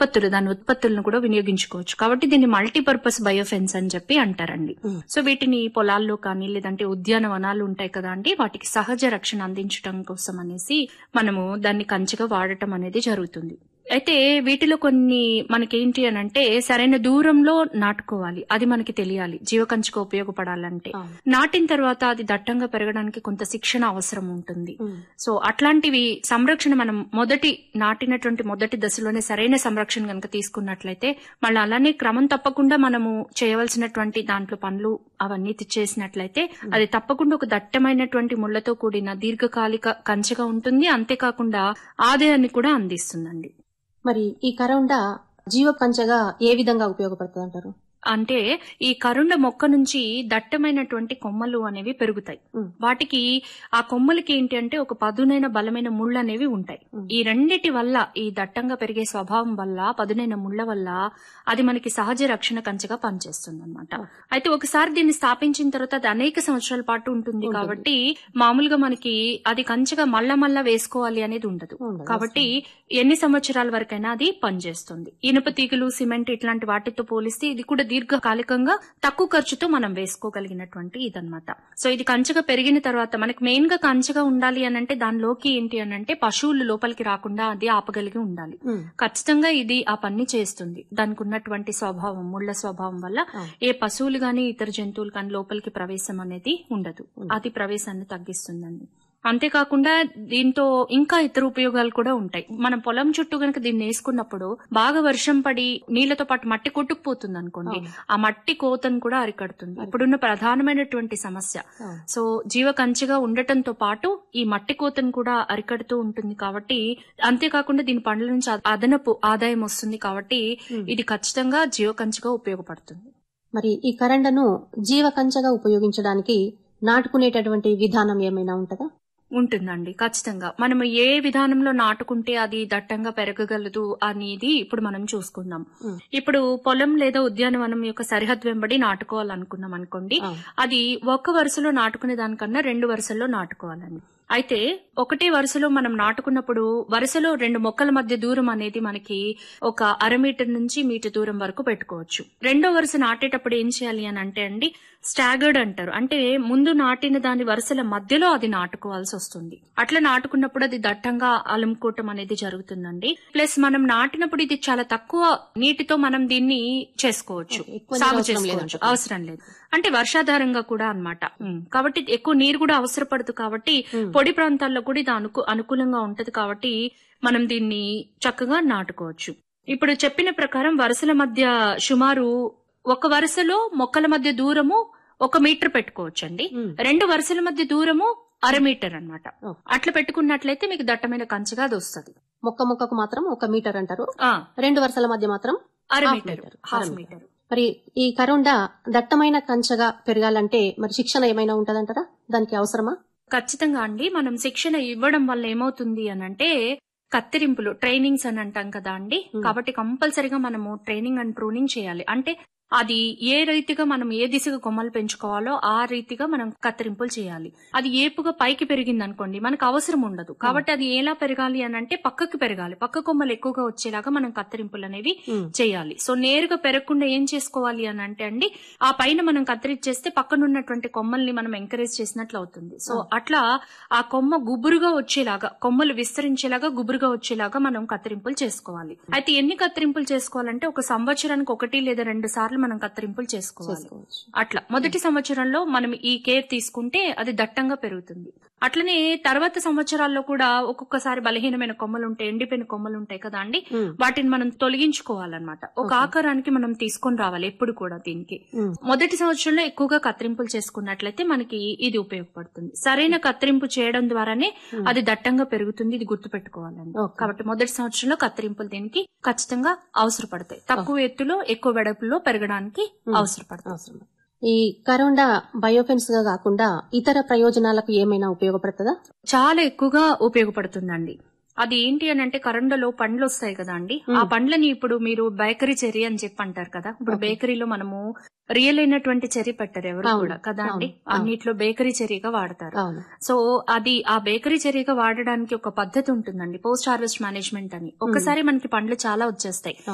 ఉత్పత్తులు దాని ఉత్పత్తులను కూడా వినియోగించుకోవచ్చు కాబట్టి దీన్ని మల్టీపర్పస్ బయోఫెన్స్ అని చెప్పి అంటారండి మ్. సో వీటిని పొలాల్లో కానీ లేదంటే ఉద్యానవనాలు ఉంటాయి కదా అండి వాటికి సహజ రక్షణ అందించడం కోసం అనేసి మనము దాన్ని కంచెగా వాడటం అనేది జరుగుతుంది అయితే వీటిలో కొన్ని మనకేంటి అని అంటే సరైన దూరంలో నాటుకోవాలి అది మనకి తెలియాలి జీవకంచుగా ఉపయోగపడాలంటే అవును. నాటిన తర్వాత అది దట్టంగా పెరగడానికి కొంత శిక్షణ అవసరం ఉంటుంది ఉమ్. సో అట్లాంటివి సంరక్షణ మనం మొదటి నాటినటువంటి మొదటి దశలోనే సరైన సంరక్షణ కనుక తీసుకున్నట్లయితే మళ్ళీ అలానే క్రమం తప్పకుండా మనము చేయవలసినటువంటి దాంట్లో పనులు అవన్నీ చేసినట్లయితే అది తప్పకుండా ఒక దట్టమైనటువంటి ముళ్లతో కూడిన దీర్ఘకాలిక కంచెగా ఉంటుంది అంతేకాకుండా ఆదాయాన్ని కూడా అందిస్తుందండి మరి ఈ కరౌండ జీవ కంచెగా ఏ విధంగా ఉపయోగపడుతుంది అంటారు అంటే ఈ కరుండ మొక్క నుంచి దట్టమైనటువంటి కొమ్మలు అనేవి పెరుగుతాయి ఉమ్. వాటికి ఆ కొమ్మలకి ఏంటి అంటే ఒక పదునైన బలమైన ముళ్ళు అనేవి ఉంటాయి ఉమ్. ఈ రెండిటి వల్ల ఈ దట్టంగా పెరిగే స్వభావం వల్ల పదునైన ముళ్ళ వల్ల అది మనకి సహజ రక్షణ కంచెగా పనిచేస్తుంది అనమాట ఉమ్. అయితే ఒకసారి దీన్ని స్థాపించిన తర్వాత అది అనేక సంవత్సరాల పాటు ఉంటుంది ఉంటుంది. కాబట్టి మామూలుగా మనకి అది కంచెగా మళ్ళా మళ్ళా వేసుకోవాలి అనేది ఉండదు ఉండదు. కాబట్టి ఎన్ని సంవత్సరాల వరకైనా అది పనిచేస్తుంది ఇనుప తీగలు సిమెంట్ ఇట్లాంటి వాటితో పోలిస్తే ఇది కూడా దీర్ఘకాలికంగా తక్కువ ఖర్చుతో మనం వేసుకోగలిగినటువంటి ఇదన్నమాట సో ఇది కంచగా పెరిగిన తర్వాత మనకి మెయిన్ గా కంచగా ఉండాలి అని అంటే దానిలోకి ఏంటి అని అంటే పశువులు లోపలికి రాకుండా అది ఆపగలిగి ఉండాలి ఉమ్. ఖచ్చితంగా ఇది ఆ పని చేస్తుంది దానికి ఉన్నటువంటి స్వభావం ముళ్ళ స్వభావం వల్ల అవును. ఏ పశువులు గాని ఇతర జంతువులు కానీ లోపలికి ప్రవేశం అనేది ఉండదు ఉండదు. అది ప్రవేశాన్ని తగ్గిస్తుందండి అంతేకాకుండా దీంతో ఇంకా ఇతర ఉపయోగాలు కూడా ఉంటాయి మనం పొలం చుట్టూ గనక దీన్ని వేసుకున్నప్పుడు బాగా వర్షం పడి నీళ్లతో పాటు మట్టి కొట్టుకుపోతుంది అనుకోండి అవును. ఆ మట్టి కోతను కూడా అరికడుతుంది ఇప్పుడున్న ప్రధానమైనటువంటి సమస్య అవును. సో జీవ కంచెగా ఉండటంతో పాటు ఈ మట్టి కోతను కూడా అరికడుతూ ఉంటుంది కాబట్టి అంతేకాకుండా దీని పండ్ల నుంచి అద- అదనపు ఆదాయం వస్తుంది కాబట్టి ఉమ్. ఇది ఖచ్చితంగా జీవ కంచెగా ఉపయోగపడుతుంది మరి ఈ కరెండను జీవ కంచెగా ఉపయోగించడానికి నాటుకునేటటువంటి విధానం ఏమైనా ఉంటుందా ఉంటుందండి ఖచ్చితంగా మనం ఏ విధానంలో నాటుకుంటే అది దట్టంగా పెరగగలదు అనేది ఇప్పుడు మనం చూసుకుందాం ఉమ్. ఇప్పుడు పొలం లేదా ఉద్యానవనం యొక్క సరిహద్దు వెంబడి నాటుకోవాలనుకున్నాం అనుకోండి అవును. అది ఒక్క వరుసలో నాటుకునే దానికన్నా రెండు వరుసల్లో నాటుకోవాలండి అయితే ఒకటే వరుసలో మనం నాటుకున్నప్పుడు వరుసలో రెండు మొక్కల మధ్య దూరం అనేది మనకి ఒక అర మీటర్ నుంచి మీటర్ దూరం వరకు పెట్టుకోవచ్చు రెండో వరుస నాటేటప్పుడు ఏం చేయాలి అని అంటే అండి స్టాగర్డ్ అంటారు అంటే ముందు నాటిన దాని వరుసల మధ్యలో అది నాటుకోవాల్సి వస్తుంది అట్లా నాటుకున్నప్పుడు అది దట్టంగా అలుముకోవటం అనేది జరుగుతుందండి ప్లస్ మనం నాటినప్పుడు ఇది చాలా తక్కువ నీటితో మనం దీన్ని చేసుకోవచ్చు ఓకే, ఎక్కువ సాగు నీరు అవసరం చేసుకోవచ్చు లేదంటారు. అవసరం లేదు అంటే వర్షాధారంగా కూడా అన్నమాట ఉమ్, కాబట్టి ఎక్కువ నీరు కూడా అవసరపడదు కాబట్టి ఉమ్. పొడి ప్రాంతాల్లో కూడా ఇది అనుకు అనుకూలంగా ఉంటది కాబట్టి మనం దీన్ని చక్కగా నాటుకోవచ్చు ఇప్పుడు చెప్పిన ప్రకారం వరుసల మధ్య సుమారు ఒక వరుసలో మొక్కల మధ్య దూరము ఒక మీటర్ పెట్టుకోవచ్చండి ఉమ్. రెండు వరుసల మధ్య దూరము అర మీటర్ అన్నమాట ఓకే. అట్లా పెట్టుకున్నట్లయితే మీకు దట్టమైన కంచగా అది వస్తుంది మొక్క మొక్కకు మాత్రం ఒక మీటర్ అంటారు ఆ, రెండు వరుసల మధ్య మాత్రం అర హాఫ్ మీటర్ మీటర్, హాఫ్ అర మీటర్ మరి ఈ కరోండ దట్టమైన కంచగా పెరగాలంటే మరి శిక్షణ ఏమైనా ఉంటదంటారా దానికి అవసరమా ఖచ్చితంగా అండి మనం శిక్షణ ఇవ్వడం వల్ల ఏమవుతుంది అని అంటే కత్తిరింపులు ట్రైనింగ్స్ అని అంటాం కదా అండి Hmm. కాబట్టి కంపల్సరీగా మనము ట్రైనింగ్ అండ్ ప్రూనింగ్ చేయాలి అంటే అది ఏ రీతిగా మనం ఏ దిశగా కొమ్మలు పెంచుకోవాలో ఆ రీతిగా మనం కత్తిరింపులు చేయాలి అది ఏపుగా పైకి పెరిగింది అనుకోండి మనకు అవసరం ఉండదు కాబట్టి అది ఎలా పెరగాలి అని అంటే పక్కకి పెరగాలి పక్క కొమ్మలు ఎక్కువగా వచ్చేలాగా మనం కత్తిరింపులు అనేవి ఉమ్. చేయాలి సో నేరుగా పెరగకుండా ఏం చేసుకోవాలి అని అంటే అండి ఆ పైన మనం కత్తిరించేస్తే పక్కనున్నటువంటి కొమ్మల్ని మనం ఎంకరేజ్ చేసినట్లు అవుతుంది సో అట్లా ఆ కొమ్మ గుబురుగా వచ్చేలాగా కొమ్మలు విస్తరించేలాగా గుబురుగా వచ్చేలాగా మనం కత్తిరింపులు చేసుకోవాలి అయితే ఎన్ని కత్తిరింపులు చేసుకోవాలంటే ఒక సంవత్సరానికి ఒకటి లేదా రెండు సార్లు మనం కత్తిరింపులు చేసుకోవాలి చేసుకోవచ్చు అట్లా మొదటి సంవత్సరంలో మనం ఈ కేర్ తీసుకుంటే అది దట్టంగా పెరుగుతుంది అట్లనే తర్వాత సంవత్సరాల్లో కూడా ఒక్కొక్కసారి బలహీనమైన కొమ్మలు ఉంటాయి ఎండిపోయిన కొమ్మలు ఉంటాయి కదా అండి ఉమ్. వాటిని మనం తొలగించుకోవాలన్నమాట ఒక ఆకారానికి మనం తీసుకొని రావాలి ఎప్పుడు కూడా దీనికి ఉమ్. మొదటి సంవత్సరంలో ఎక్కువగా కత్తిరింపులు చేసుకున్నట్లయితే మనకి ఇది ఉపయోగపడుతుంది సరైన కత్తిరింపు చేయడం ద్వారానే అది దట్టంగా పెరుగుతుంది ఇది గుర్తుపెట్టుకోవాలండి ఓకే. కాబట్టి మొదటి సంవత్సరంలో కత్తిరింపులు దీనికి ఖచ్చితంగా అవసరపడతాయి తక్కువ ఎత్తులో ఎక్కువ వెడపులో పెరగడానికి అవసరపడతాయి అవసరం ఈ కరోండ బయోఫెన్స్ గా కాకుండా ఇతర ప్రయోజనాలకు ఏమైనా ఉపయోగపడుతుందా చాలా ఎక్కువగా ఉపయోగపడుతుందండి అది ఏంటి అని అంటే కరండలో పండ్లు వస్తాయి కదా అండి ఆ మ్మ్. పండ్లని ఇప్పుడు మీరు బేకరీ చెర్రీ అని చెప్పి అంటారు కదా ఇప్పుడు ఓకే. బేకరీలో మనము రియల్ అయినటువంటి చెర్రీ పెట్టరు ఎవరు అవును, కూడా కదా అండి అవును, అవును. అన్నిట్లో బేకరీ చెర్రీగా వాడతారు అవును సో అది ఆ బేకరీ చెర్రీగా వాడడానికి ఒక పద్ధతి ఉంటుందండి పోస్ట్ హార్వెస్ట్ మేనేజ్మెంట్ అని ఒకసారి మనకి పండ్లు చాలా వచ్చేస్తాయి